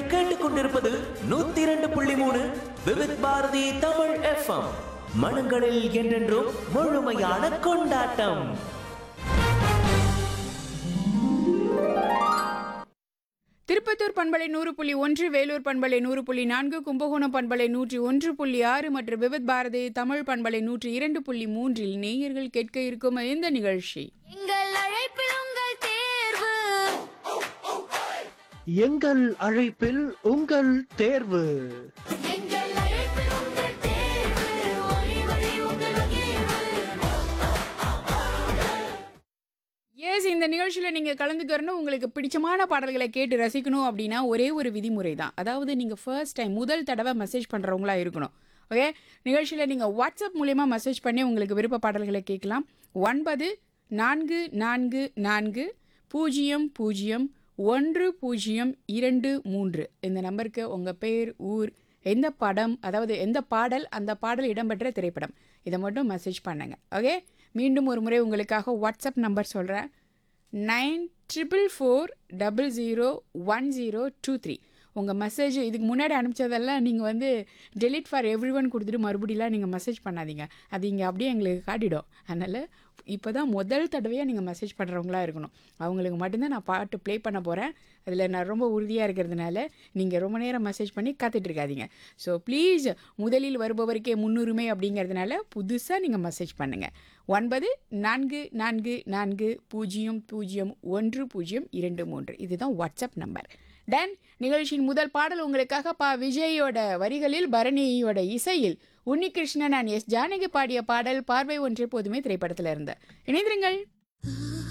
கேட்டுக்கொண்டிருப்பது நூத்தி இரண்டு புள்ளி மூணு விவித் பாரதி தமிழ் எஃப்எம் மனங்களில் என்றென்றும் முழுமையான கொண்டாட்டம் திருப்பத்தூர் பண்பலை நூறு புள்ளி ஒன்று வேலூர் பண்பலை நூறு புள்ளி நான்கு கும்பகோணம் பண்பலை நூற்றி ஒன்று புள்ளி ஆறு மற்றும் விவித் பாரதி தமிழ் பண்பலை நூற்றி இரண்டு புள்ளி மூன்றில் நேயர்கள் கேட்க இருக்கும் இந்த நிகழ்ச்சி எங்கள் அழைப்பில் உங்கள் தேர்வு எங்கள் அழைப்பில் உங்கள் தேர்வு எங்கள் அழைப்பில் உங்கள் தேர்வு ஒளி ஒளி உங்கள் தேர்வு எஸ் இந்த நிகழ்ச்சியில் நீங்கள் கலந்துக்கிறணும் உங்களுக்கு பிடிச்சமான பாடல்களை கேட்டு ரசிக்கணும் அப்படின்னா ஒரே ஒரு விதிமுறை தான் அதாவது நீங்கள் ஃபர்ஸ்ட் டைம் முதல் தடவை மெசேஜ் பண்ணுறவங்களா இருக்கணும் ஓகே நிகழ்ச்சியில் நீங்கள் வாட்ஸ்அப் மூலயமா மெசேஜ் பண்ணி உங்களுக்கு விருப்ப பாடல்களை கேட்கலாம் ஒன்பது நான்கு நான்கு நான்கு பூஜ்ஜியம் பூஜ்ஜியம் ஒன்று பூஜ்ஜியம் இரண்டு மூன்று இந்த நம்பருக்கு உங்கள் பேர் ஊர் எந்த படம் அதாவது எந்த பாடல் அந்த பாடல் இடம்பெற்ற திரைப்படம் இதை மட்டும் மெசேஜ் பண்ணுங்க ஓகே மீண்டும் ஒரு முறை உங்களுக்காக வாட்ஸ்அப் நம்பர் சொல்கிறேன் nine triple four double zero one zero two three உங்கள் மெசேஜ் இதுக்கு முன்னாடி அனுப்பிச்சதெல்லாம் நீங்கள் வந்து டெலிட் ஃபார் எவ்ரி ஒன் கொடுத்துட்டு மறுபடியெல்லாம் நீங்கள் மெசேஜ் பண்ணாதீங்க அது இங்கே அப்படியே எங்களுக்கு காட்டிடும் அதனால் இப்போ தான் முதல் தடவையாக நீங்கள் மெசேஜ் பண்ணுறவங்களா இருக்கணும் அவங்களுக்கு மட்டும்தான் நான் பாட்டு ப்ளே பண்ண போகிறேன் அதில் நான் ரொம்ப உறுதியாக இருக்கிறதுனால நீங்கள் ரொம்ப நேரம் மெசேஜ் பண்ணி காத்துட்டு இருக்காதீங்க ஸோ ப்ளீஸ் முதலில் வருபவருக்கே முன்னுரிமை அப்படிங்கிறதுனால புதுசாக நீங்கள் மெசேஜ் பண்ணுங்கள் ஒன்பது நான்கு நான்கு நான்கு பூஜ்ஜியம் பூஜ்ஜியம் ஒன்று பூஜ்ஜியம் இரண்டு மூன்று இதுதான் வாட்ஸ்அப் நம்பர் தென் நிகழ்ச்சியின் முதல் பாடல் உங்களுக்காக பா விஜயோட வரிகளில் பரணியோட இசையில் உன்னிகிருஷ்ணன் அண்ட் எஸ் ஜானகி பாடிய பாடல் பார்வை ஒன்றே போதுமே திரைப்படத்தில் இருந்த இணைந்திருங்கள்